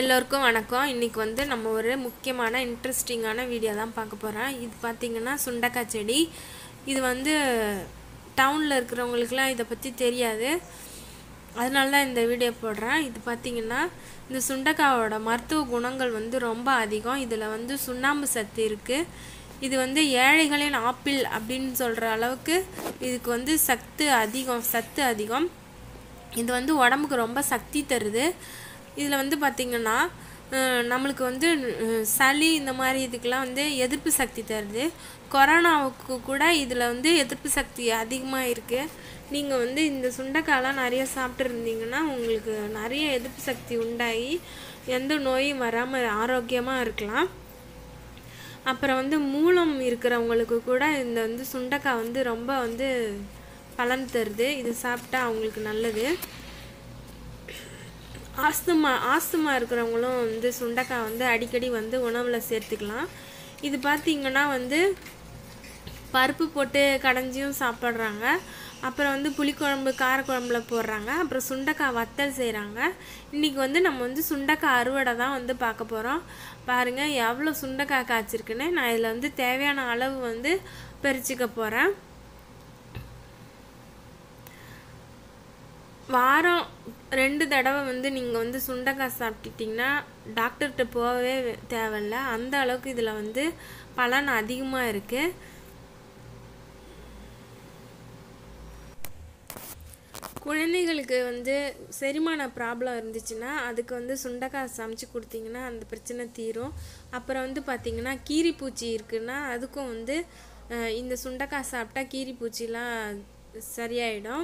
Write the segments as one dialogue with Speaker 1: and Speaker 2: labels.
Speaker 1: எல்லோருக்கும் வணக்கம் இன்றைக்கி வந்து நம்ம ஒரு முக்கியமான இன்ட்ரெஸ்டிங்கான வீடியோ தான் பார்க்க போகிறோம் இது பார்த்திங்கன்னா சுண்டக்காய் செடி இது வந்து டவுனில் இருக்கிறவங்களுக்குலாம் இதை பற்றி தெரியாது அதனால தான் இந்த வீடியோ போடுறேன் இது பார்த்திங்கன்னா இந்த சுண்டக்காயோட மருத்துவ குணங்கள் வந்து ரொம்ப அதிகம் இதில் வந்து சுண்ணாம்பு சத்து இருக்குது இது வந்து ஏழைகளின் ஆப்பிள் அப்படின்னு சொல்கிற அளவுக்கு இதுக்கு வந்து சத்து அதிகம் சத்து அதிகம் இது வந்து உடம்புக்கு ரொம்ப சக்தி தருது இதில் வந்து பார்த்திங்கன்னா அஹ், நம்மளுக்கு வந்து அஹ், சளி இந்த மாதிரி இதுக்கெலாம் வந்து எதிர்ப்பு சக்தி தருது கொரோனாவுக்கு கூட இதில் வந்து எதிர்ப்பு சக்தி அதிகமாக இருக்குது நீங்கள் வந்து இந்த சுண்டைக்காயெலாம் நிறைய சாப்பிட்ருந்தீங்கன்னா உங்களுக்கு நிறைய எதிர்ப்பு சக்தி உண்டாகி எந்த நோயும் வராமல் ஆரோக்கியமாக இருக்கலாம் அப்புறம் வந்து மூலம் இருக்கிறவங்களுக்கு கூட இந்த வந்து சுண்டைக்காய் வந்து ரொம்ப வந்து பலன் தருது இது சாப்பிட்டா அவங்களுக்கு நல்லது ஆஸ்துமா ஆஸ்துமா இருக்கிறவங்களும் வந்து சுண்டைக்காய் வந்து அடிக்கடி வந்து உணவில் சேர்த்துக்கலாம் இது பார்த்திங்கன்னா வந்து பருப்பு போட்டு கடைஞ்சியும் சாப்பிட்றாங்க அப்புறம் வந்து புளிக்குழம்பு காரக்குழம்புல போடுறாங்க அப்புறம் சுண்டைக்காய் வத்தல் செய்கிறாங்க இன்றைக்கி வந்து நம்ம வந்து சுண்டைக்காய் அறுவடை தான் வந்து பார்க்க போகிறோம் பாருங்கள் எவ்வளோ சுண்டைக்காய் காய்ச்சிருக்குன்னு நான் இதில் வந்து தேவையான அளவு வந்து பறிச்சுக்க போகிறேன் வாரம் ரெண்டு தடவை வந்து நீங்கள் வந்து சுண்டைக்காய் சாப்பிட்டுட்டிங்கன்னா டாக்டர்கிட்ட போகவே தேவையில்ல அந்த அளவுக்கு இதில் வந்து பலன் அதிகமாக இருக்குது குழந்தைகளுக்கு வந்து செரிமான ப்ராப்ளம் இருந்துச்சுன்னா அதுக்கு வந்து சுண்டைக்காய் சமைச்சு கொடுத்தீங்கன்னா அந்த பிரச்சனை தீரும் அப்புறம் வந்து பார்த்திங்கன்னா கீரிப்பூச்சி இருக்குன்னா அதுக்கும் வந்து அஹ், இந்த சுண்டைக்காய் சாப்பிட்டா கீரிப்பூச்சிலாம் சரியாயிடும்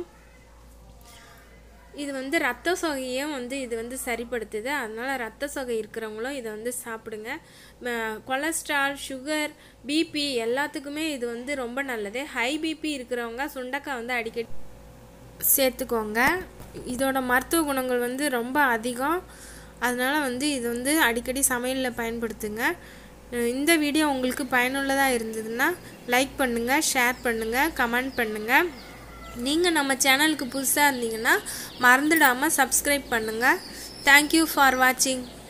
Speaker 1: இது வந்து ரத்த சோகையும் வந்து இது வந்து சரிப்படுத்துது அதனால் ரத்த சோகை இருக்கிறவங்களும் இதை வந்து சாப்பிடுங்க ம- கொலஸ்ட்ரால் சுகர் பிபி எல்லாத்துக்குமே இது வந்து ரொம்ப நல்லது ஹை பிபி இருக்கிறவங்க சுண்டைக்காய் வந்து அடிக்கடி சேர்த்துக்கோங்க இதோட மருத்துவ குணங்கள் வந்து ரொம்ப அதிகம் அதனால் வந்து இது வந்து அடிக்கடி சமையலில் பயன்படுத்துங்க அஹ் இந்த வீடியோ உங்களுக்கு பயனுள்ளதாக இருந்ததுன்னா லைக் பண்ணுங்கள் ஷேர் பண்ணுங்கள் கமெண்ட் பண்ணுங்கள் நீங்கள் நம்ம சேனலுக்கு புதுசாக இருந்தீங்கன்னா மறந்துடாமல் சப்ஸ்கிரைப் பண்ணுங்கள் தேங்க்யூ ஃபார் வாட்சிங்